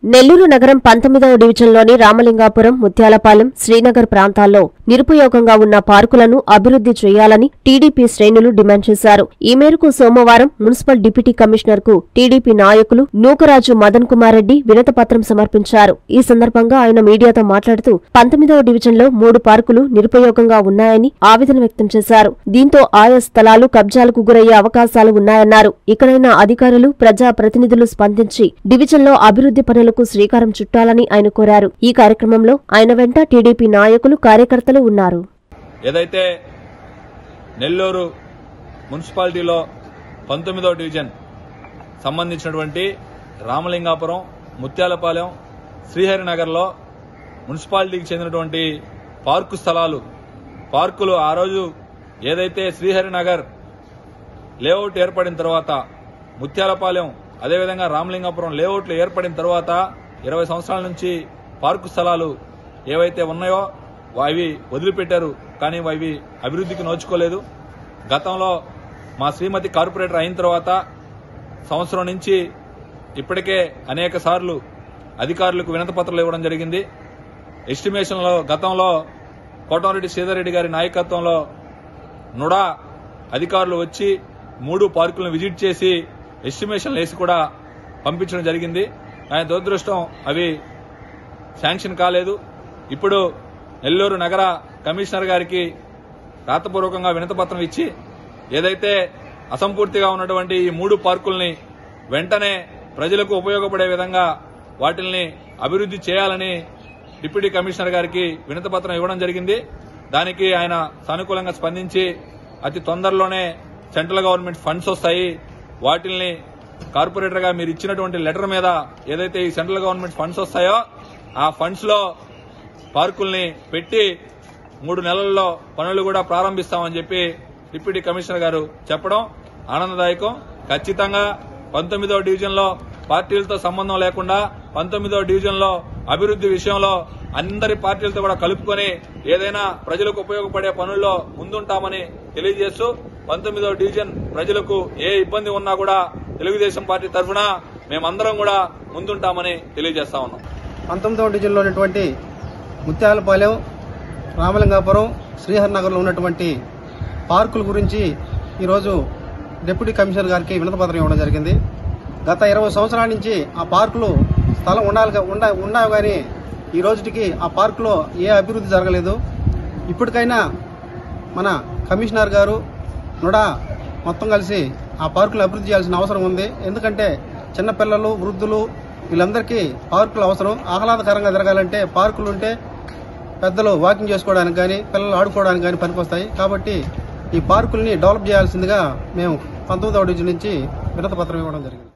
నెల్లూరు నగరం పంతొమ్మిదవ డివిజన్లోని రామలింగాపురం ముత్యాలపాలెం శ్రీనగర్ ప్రాంతాల్లో నిరుపయోగంగా ఉన్న పార్కులను అభివృద్ధి చేయాలని టీడీపీ శ్రేణులు డిమాండ్ చేశారు ఈ మేరకు సోమవారం మున్సిపల్ డిప్యూటీ కమిషనర్ కు టీడీపీ నాయకులు నూకరాజు మదన్ కుమార్ రెడ్డి వినతపత్రం సమర్పించారు ఈ సందర్భంగా ఆయన మీడియాతో మాట్లాడుతూ పంతొమ్మిదవ డివిజన్లో మూడు పార్కులు నిరుపయోగంగా ఉన్నాయని ఆవేదన వ్యక్తం చేశారు దీంతో ఆయా స్థలాలు కబ్జాలకు గురయ్యే అవకాశాలు ఉన్నాయన్నారు ఇకనైనా అధికారులు ప్రజా ప్రతినిధులు స్పందించి డివిజన్లో అభివృద్ధి పనులకు శ్రీకారం చుట్టాలని ఆయన కోరారు ఈ కార్యక్రమంలో ఆయన వెంట టీడీపీ నాయకులు కార్యకర్తలు ఉన్నారు ఏదైతే నెల్లూరు మున్సిపాలిటీలో పంతొమ్మిదో డివిజన్ సంబంధించినటువంటి రామలింగాపురం ముత్యాలపాలెం శ్రీహరినగర్లో మున్సిపాలిటీకి చెందినటువంటి పార్కు స్థలాలు పార్కులు ఆ రోజు ఏదైతే శ్రీహరినగర్ లేఅవుట్ ఏర్పడిన తర్వాత ముత్యాలపాలెం అదేవిధంగా రామలింగాపురం లేఅవుట్లు ఏర్పడిన తర్వాత ఇరవై సంవత్సరాల నుంచి పార్కు స్థలాలు ఏవైతే ఉన్నాయో అవి వదిలిపెట్టారు కానీ అవి అభివృద్ధికి నోచుకోలేదు గతంలో మా శ్రీమతి కార్పొరేటర్ అయిన తర్వాత సంవత్సరం నుంచి ఇప్పటికే అనేక సార్లు అధికారులకు వినతిపత్రాలు ఇవ్వడం జరిగింది ఎస్టిమేషన్లో గతంలో కోటమిరెడ్డి శ్రీధర్రెడ్డి గారి నాయకత్వంలో నుడా అధికారులు వచ్చి మూడు పార్కులను విజిట్ చేసి ఎస్టిమేషన్లు వేసి కూడా పంపించడం జరిగింది కానీ దురదృష్టం అవి శాంక్షన్ కాలేదు ఇప్పుడు నెల్లూరు నగర కమిషనర్ గారికి రాతపూర్వకంగా వినతపత్రం ఇచ్చి ఏదైతే అసంపూర్తిగా ఉన్నటువంటి ఈ మూడు పార్కుల్ని వెంటనే ప్రజలకు ఉపయోగపడే విధంగా వాటిల్ని అభివృద్ధి చేయాలని డిప్యూటీ కమిషనర్ గారికి వినతపత్రం ఇవ్వడం జరిగింది దానికి ఆయన సానుకూలంగా స్పందించి అతి తొందరలోనే సెంట్రల్ గవర్నమెంట్ ఫండ్స్ వస్తాయి వాటిల్ని కార్పొరేటర్ గా మీరు ఇచ్చినటువంటి లెటర్ మీద ఏదైతే ఈ సెంట్రల్ గవర్నమెంట్ ఫండ్స్ వస్తాయో ఆ ఫండ్స్ లో పార్కుల్ని పెట్టి మూడు నెలల్లో పనులు కూడా ప్రారంభిస్తామని చెప్పి డిప్యూటీ కమిషనర్ గారు చెప్పడం ఆనందదాయకం ఖచ్చితంగా పంతొమ్మిదో డివిజన్ లో పార్టీలతో సంబంధం లేకుండా పంతొమ్మిదో డివిజన్ లో అభివృద్ధి విషయంలో అందరి పార్టీలతో కూడా కలుపుకొని ఏదైనా ప్రజలకు ఉపయోగపడే పనుల్లో ముందుంటామని తెలియజేస్తూ పంతొమ్మిదో డివిజన్ ప్రజలకు ఏ ఇబ్బంది ఉన్నా కూడా తెలుగుదేశం పార్టీ తరఫున మేమందరం కూడా ముందుంటామని తెలియజేస్తా ఉన్నాం పంతొమ్మిదవ డివిజన్లో ఉన్నటువంటి ముత్యాలపాలెం రామలింగాపురం శ్రీహరినగర్లో ఉన్నటువంటి పార్కుల గురించి ఈరోజు డిప్యూటీ కమిషనర్ గారికి వినతిపత్రం ఇవ్వడం జరిగింది గత ఇరవై సంవత్సరాల నుంచి ఆ పార్కులు స్థలం ఉండాలి ఉండ ఉండవు కానీ ఈ రోజుకి ఆ పార్కులో ఏ అభివృద్ధి జరగలేదు ఇప్పటికైనా మన కమిషనర్ గారు నుడా మొత్తం కలిసి ఆ పార్కులు అభివృద్ధి చేయాల్సిన అవసరం ఉంది ఎందుకంటే చిన్నపిల్లలు వృద్ధులు వీళ్ళందరికీ పార్కులు అవసరం ఆహ్లాదకరంగా జరగాలంటే పార్కులు ఉంటే పెద్దలు వాకింగ్ చేసుకోవడానికి కానీ పిల్లలు ఆడుకోవడానికి కానీ పనికొస్తాయి కాబట్టి ఈ పార్కుల్ని డెవలప్ చేయాల్సిందిగా మేము పంతొమ్మిదవ డివిజన్ నుంచి వినతి పత్రం ఇవ్వడం జరిగింది